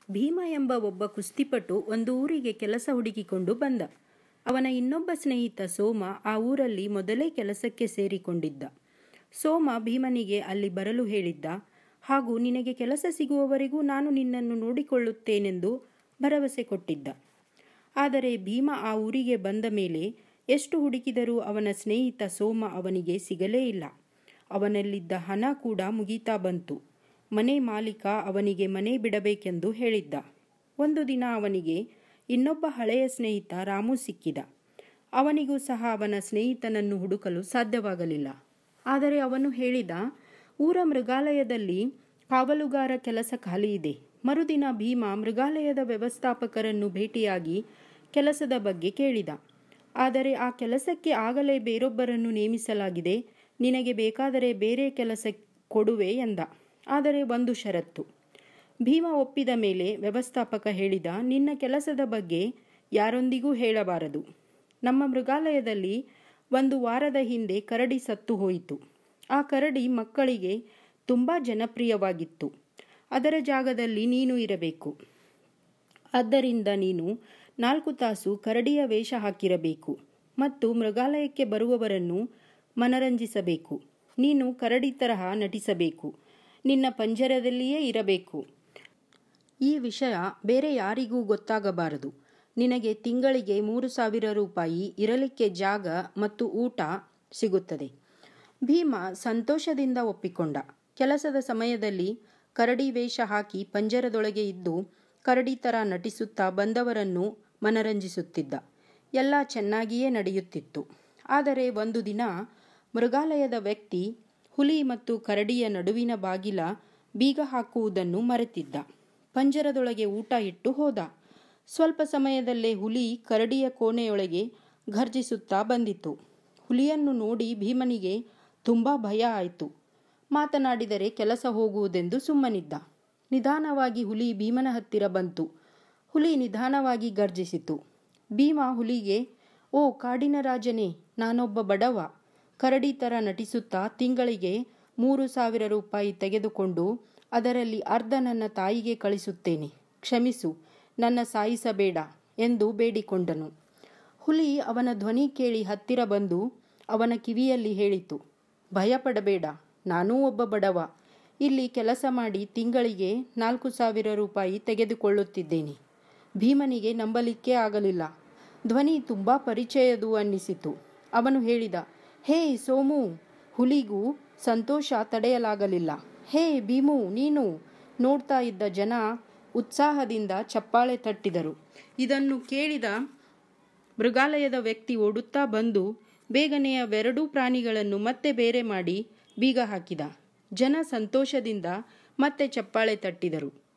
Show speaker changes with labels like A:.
A: ಭೀಮ ಎಂಬ ಒಬ್ಬ ಕುಸ್ತಿಪಟು ಒಂದು ಊರಿಗೆ ಕೆಲಸ ಹುಡುಕಿಕೊಂಡು ಬಂದ ಅವನ ಇನ್ನೊಬ್ಬ ಸ್ನೇಹಿತ ಸೋಮ ಆ ಊರಲ್ಲಿ ಮೊದಲೇ ಕೆಲಸಕ್ಕೆ ಸೇರಿಕೊಂಡಿದ್ದ ಸೋಮ ಭೀಮನಿಗೆ ಅಲ್ಲಿ ಬರಲು ಹೇಳಿದ್ದ ಹಾಗೂ ನಿನಗೆ ಕೆಲಸ ಸಿಗುವವರೆಗೂ ನಾನು ನಿನ್ನನ್ನು ನೋಡಿಕೊಳ್ಳುತ್ತೇನೆಂದು ಭರವಸೆ ಕೊಟ್ಟಿದ್ದ ಆದರೆ ಭೀಮ ಆ ಊರಿಗೆ ಬಂದ ಮೇಲೆ ಎಷ್ಟು ಹುಡುಕಿದರೂ ಅವನ ಸ್ನೇಹಿತ ಸೋಮ ಅವನಿಗೆ ಸಿಗಲೇ ಇಲ್ಲ ಅವನಲ್ಲಿದ್ದ ಹಣ ಕೂಡ ಮುಗೀತಾ ಬಂತು ಮನೆ ಮಾಲೀಕ ಅವನಿಗೆ ಮನೆ ಬಿಡಬೇಕೆಂದು ಹೇಳಿದ್ದ ಒಂದು ದಿನ ಅವನಿಗೆ ಇನ್ನೊಬ್ಬ ಹಳೆಯ ಸ್ನೇಹಿತ ರಾಮು ಸಿಕ್ಕಿದ ಅವನಿಗೂ ಸಹ ಅವನ ಸ್ನೇಹಿತನನ್ನು ಹುಡುಕಲು ಸಾಧ್ಯವಾಗಲಿಲ್ಲ ಆದರೆ ಅವನು ಹೇಳಿದ ಊರ ಮೃಗಾಲಯದಲ್ಲಿ ಕಾವಲುಗಾರ ಕೆಲಸ ಖಾಲಿ ಇದೆ ಮರುದಿನ ಭೀಮ ಮೃಗಾಲಯದ ವ್ಯವಸ್ಥಾಪಕರನ್ನು ಭೇಟಿಯಾಗಿ ಕೆಲಸದ ಬಗ್ಗೆ ಕೇಳಿದ ಆದರೆ ಆ ಕೆಲಸಕ್ಕೆ ಆಗಲೇ ಬೇರೊಬ್ಬರನ್ನು ನೇಮಿಸಲಾಗಿದೆ ನಿನಗೆ ಬೇಕಾದರೆ ಬೇರೆ ಕೆಲಸ ಕೊಡುವೆ ಎಂದ ಆದರೆ ಒಂದು ಷರತ್ತು ಭೀಮ ಒಪ್ಪಿದ ಮೇಲೆ ವ್ಯವಸ್ಥಾಪಕ ಹೇಳಿದ ನಿನ್ನ ಕೆಲಸದ ಬಗ್ಗೆ ಯಾರೊಂದಿಗೂ ಹೇಳಬಾರದು ನಮ್ಮ ಮೃಗಾಲಯದಲ್ಲಿ ಒಂದು ವಾರದ ಹಿಂದೆ ಕರಡಿ ಸತ್ತು ಹೋಯಿತು ಆ ಕರಡಿ ಮಕ್ಕಳಿಗೆ ತುಂಬ ಜನಪ್ರಿಯವಾಗಿತ್ತು ಅದರ ಜಾಗದಲ್ಲಿ ನೀನು ಇರಬೇಕು ಆದ್ದರಿಂದ ನೀನು ನಾಲ್ಕು ತಾಸು ಕರಡಿಯ ವೇಷ ಹಾಕಿರಬೇಕು ಮತ್ತು ಮೃಗಾಲಯಕ್ಕೆ ಬರುವವರನ್ನು ಮನರಂಜಿಸಬೇಕು ನೀನು ಕರಡಿ ತರಹ ನಟಿಸಬೇಕು ನಿನ್ನ ಪಂಜರದಲ್ಲಿಯೇ ಇರಬೇಕು ಈ ವಿಷಯ ಬೇರೆ ಯಾರಿಗೂ ಗೊತ್ತಾಗಬಾರದು ನಿನಗೆ ತಿಂಗಳಿಗೆ ಮೂರು ಸಾವಿರ ರೂಪಾಯಿ ಇರಲಿಕ್ಕೆ ಜಾಗ ಮತ್ತು ಊಟ ಸಿಗುತ್ತದೆ ಭೀಮ ಸಂತೋಷದಿಂದ ಒಪ್ಪಿಕೊಂಡ ಕೆಲಸದ ಸಮಯದಲ್ಲಿ ಕರಡಿ ವೇಷ ಹಾಕಿ ಪಂಜರದೊಳಗೆ ಇದ್ದು ಕರಡಿ ಥರ ನಟಿಸುತ್ತಾ ಬಂದವರನ್ನು ಮನರಂಜಿಸುತ್ತಿದ್ದ ಎಲ್ಲ ಚೆನ್ನಾಗಿಯೇ ನಡೆಯುತ್ತಿತ್ತು ಆದರೆ ಒಂದು ದಿನ ಮೃಗಾಲಯದ ವ್ಯಕ್ತಿ ಹುಲಿ ಮತ್ತು ಕರಡಿಯ ನಡುವಿನ ಬಾಗಿಲ ಬೀಗ ಹಾಕುವುದನ್ನು ಮರೆತಿದ್ದ ಪಂಜರದೊಳಗೆ ಊಟ ಇಟ್ಟು ಹೋದ ಸ್ವಲ್ಪ ಸಮಯದಲ್ಲೇ ಹುಲಿ ಕರಡಿಯ ಕೋಣೆಯೊಳಗೆ ಘರ್ಜಿಸುತ್ತಾ ಬಂದಿತು ಹುಲಿಯನ್ನು ನೋಡಿ ಭೀಮನಿಗೆ ತುಂಬ ಭಯ ಆಯಿತು ಮಾತನಾಡಿದರೆ ಕೆಲಸ ಹೋಗುವುದೆಂದು ಸುಮ್ಮನಿದ್ದ ನಿಧಾನವಾಗಿ ಹುಲಿ ಭೀಮನ ಹತ್ತಿರ ಬಂತು ಹುಲಿ ನಿಧಾನವಾಗಿ ಗರ್ಜಿಸಿತು ಭೀಮ ಹುಲಿಗೆ ಓ ಕಾಡಿನ ರಾಜನೇ ನಾನೊಬ್ಬ ಬಡವ ಕರಡಿ ಥರ ನಟಿಸುತ್ತಾ ತಿಂಗಳಿಗೆ ಮೂರು ಸಾವಿರ ರೂಪಾಯಿ ತೆಗೆದುಕೊಂಡು ಅದರಲ್ಲಿ ಅರ್ಧ ನನ್ನ ತಾಯಿಗೆ ಕಳಿಸುತ್ತೇನೆ ಕ್ಷಮಿಸು ನನ್ನ ಸಾಯಿಸಬೇಡ ಎಂದು ಬೇಡಿಕೊಂಡನು ಹುಲಿ ಅವನ ಧ್ವನಿ ಕೇಳಿ ಹತ್ತಿರ ಬಂದು ಅವನ ಕಿವಿಯಲ್ಲಿ ಹೇಳಿತು ಭಯಪಡಬೇಡ ನಾನೂ ಒಬ್ಬ ಬಡವ ಇಲ್ಲಿ ಕೆಲಸ ಮಾಡಿ ತಿಂಗಳಿಗೆ ನಾಲ್ಕು ಸಾವಿರ ರೂಪಾಯಿ ತೆಗೆದುಕೊಳ್ಳುತ್ತಿದ್ದೇನೆ ಭೀಮನಿಗೆ ನಂಬಲಿಕ್ಕೆ ಆಗಲಿಲ್ಲ ಧ್ವನಿ ತುಂಬ ಪರಿಚಯದು ಅನ್ನಿಸಿತು ಅವನು ಹೇಳಿದ ಹೇ ಸೋಮು ಹುಲಿಗೂ ಸಂತೋಷ ತಡೆಯಲಾಗಲಿಲ್ಲ ಹೇ ಭೀಮು ನೀನು ನೋಡ್ತಾ ಇದ್ದ ಜನ ಉತ್ಸಾಹದಿಂದ ಚಪ್ಪಾಳೆ ತಟ್ಟಿದರು ಇದನ್ನು ಕೇಳಿದ ಮೃಗಾಲಯದ ವ್ಯಕ್ತಿ ಓಡುತ್ತಾ ಬಂದು ಬೇಗನೆ ಅವೆರಡೂ ಪ್ರಾಣಿಗಳನ್ನು ಮತ್ತೆ ಬೇರೆ ಮಾಡಿ ಬೀಗ ಹಾಕಿದ ಜನ ಸಂತೋಷದಿಂದ ಮತ್ತೆ ಚಪ್ಪಾಳೆ ತಟ್ಟಿದರು